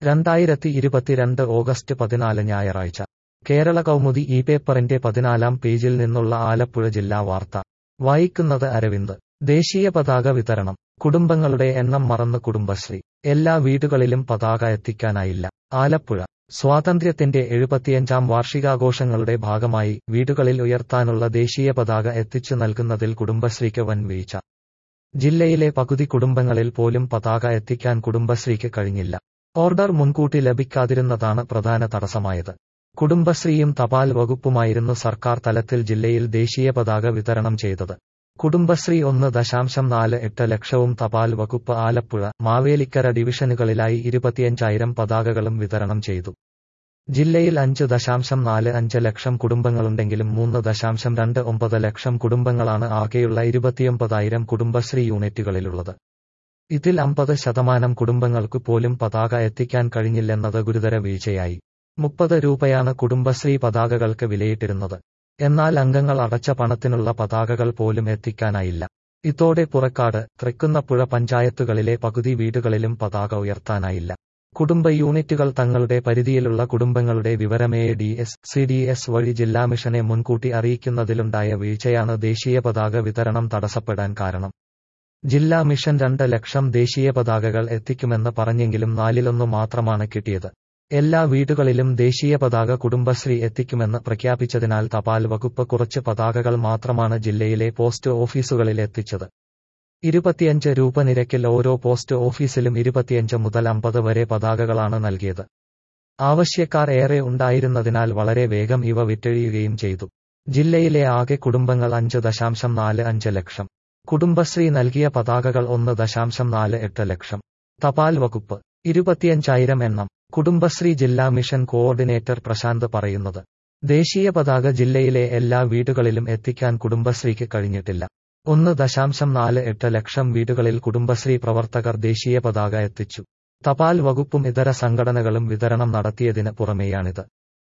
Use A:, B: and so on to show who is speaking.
A: രണ്ടായിരത്തി ഇരുപത്തിരണ്ട് ഓഗസ്റ്റ് പതിനാല് ഞായറാഴ്ച കേരള കൗമുദി ഈ പേപ്പറിന്റെ പതിനാലാം പേജിൽ നിന്നുള്ള ആലപ്പുഴ ജില്ലാ വാർത്ത വായിക്കുന്നത് അരവിന്ദ് ദേശീയ പതാക വിതരണം കുടുംബങ്ങളുടെ എണ്ണം മറന്ന് കുടുംബശ്രീ എല്ലാ വീടുകളിലും പതാക എത്തിക്കാനായില്ല ആലപ്പുഴ സ്വാതന്ത്ര്യത്തിന്റെ എഴുപത്തിയഞ്ചാം വാർഷികാഘോഷങ്ങളുടെ ഭാഗമായി വീടുകളിൽ ഉയർത്താനുള്ള ദേശീയ പതാക എത്തിച്ചു നൽകുന്നതിൽ കുടുംബശ്രീക്ക് വൻ വീഴ്ച ജില്ലയിലെ പകുതി കുടുംബങ്ങളിൽ പോലും പതാക എത്തിക്കാൻ കുടുംബശ്രീക്ക് കഴിഞ്ഞില്ല ഓർഡർ മുൻകൂട്ടി ലഭിക്കാതിരുന്നതാണ് പ്രധാന തടസ്സമായത് കുടുംബശ്രീയും തപാൽ വകുപ്പുമായിരുന്നു സർക്കാർ തലത്തിൽ ജില്ലയിൽ ദേശീയ പതാക വിതരണം ചെയ്തത് കുടുംബശ്രീ ഒന്ന് ദശാംശം നാല് എട്ട് ലക്ഷവും തപാൽ വകുപ്പ് ആലപ്പുഴ മാവേലിക്കര ഡിവിഷനുകളിലായി ഇരുപത്തിയഞ്ചായിരം പതാകകളും വിതരണം ചെയ്തു ജില്ലയിൽ അഞ്ച് ദശാംശം നാല് അഞ്ച് ലക്ഷം കുടുംബങ്ങളുണ്ടെങ്കിലും മൂന്ന് ദശാംശം രണ്ട് ഒമ്പത് ലക്ഷം കുടുംബങ്ങളാണ് ആകെയുള്ള ഇരുപത്തിയൊമ്പതായിരം കുടുംബശ്രീ യൂണിറ്റുകളിലുള്ളത് ഇതിൽ അമ്പത് ശതമാനം കുടുംബങ്ങൾക്ക് പോലും പതാക എത്തിക്കാൻ കഴിഞ്ഞില്ലെന്നത് ഗുരുതര വീഴ്ചയായി മുപ്പത് രൂപയാണ് കുടുംബശ്രീ പതാകകൾക്ക് വിലയിട്ടിരുന്നത് എന്നാൽ അംഗങ്ങൾ അടച്ച പണത്തിനുള്ള പതാകകൾ പോലും എത്തിക്കാനായില്ല ഇതോടെ പുറക്കാട് തൃക്കുന്നപ്പുഴ പഞ്ചായത്തുകളിലെ പകുതി വീടുകളിലും പതാക ഉയർത്താനായില്ല കുടുംബ യൂണിറ്റുകൾ തങ്ങളുടെ പരിധിയിലുള്ള കുടുംബങ്ങളുടെ വിവരമേ D S C D S വഴി ജില്ലാ മിഷനെ മുൻകൂട്ടി അറിയിക്കുന്നതിലുണ്ടായ വീഴ്ചയാണ് ദേശീയ പതാക വിതരണം തടസ്സപ്പെടാൻ കാരണം ജില്ലാ മിഷൻ രണ്ട് ലക്ഷം ദേശീയ പതാകകൾ എത്തിക്കുമെന്ന് പറഞ്ഞെങ്കിലും നാലിലൊന്നു മാത്രമാണ് കിട്ടിയത് എല്ലാ വീടുകളിലും ദേശീയ പതാക കുടുംബശ്രീ എത്തിക്കുമെന്ന് പ്രഖ്യാപിച്ചതിനാൽ തപാൽ വകുപ്പ് കുറച്ച് പതാകകൾ മാത്രമാണ് ജില്ലയിലെ പോസ്റ്റ് ഓഫീസുകളിൽ എത്തിച്ചത് ഇരുപത്തിയഞ്ച് രൂപ നിരക്കിൽ ഓരോ പോസ്റ്റ് ഓഫീസിലും ഇരുപത്തിയഞ്ച് മുതൽ അമ്പത് വരെ പതാകകളാണ് നൽകിയത് ആവശ്യക്കാർ ഏറെ ഉണ്ടായിരുന്നതിനാൽ വളരെ വേഗം ഇവ വിറ്റഴിയുകയും ചെയ്തു ജില്ലയിലെ ആകെ കുടുംബങ്ങൾ അഞ്ച് ദശാംശം നാല് അഞ്ച് ലക്ഷം കുടുംബശ്രീ നൽകിയ പതാകകൾ ഒന്ന് ദശാംശം നാല് എട്ട് ലക്ഷം തപാൽ വകുപ്പ് ഇരുപത്തിയഞ്ചായിരം എണ്ണം കുടുംബശ്രീ ജില്ലാ മിഷൻ കോർഡിനേറ്റർ പ്രശാന്ത് പറയുന്നത് ദേശീയ പതാക ജില്ലയിലെ എല്ലാ വീടുകളിലും എത്തിക്കാൻ കുടുംബശ്രീക്ക് കഴിഞ്ഞിട്ടില്ല ഒന്ന് ദശാംശം നാല് എട്ട് ലക്ഷം വീടുകളിൽ കുടുംബശ്രീ പ്രവർത്തകർ ദേശീയ പതാക എത്തിച്ചു തപാൽ വകുപ്പും ഇതര സംഘടനകളും വിതരണം നടത്തിയതിന് പുറമെയാണിത്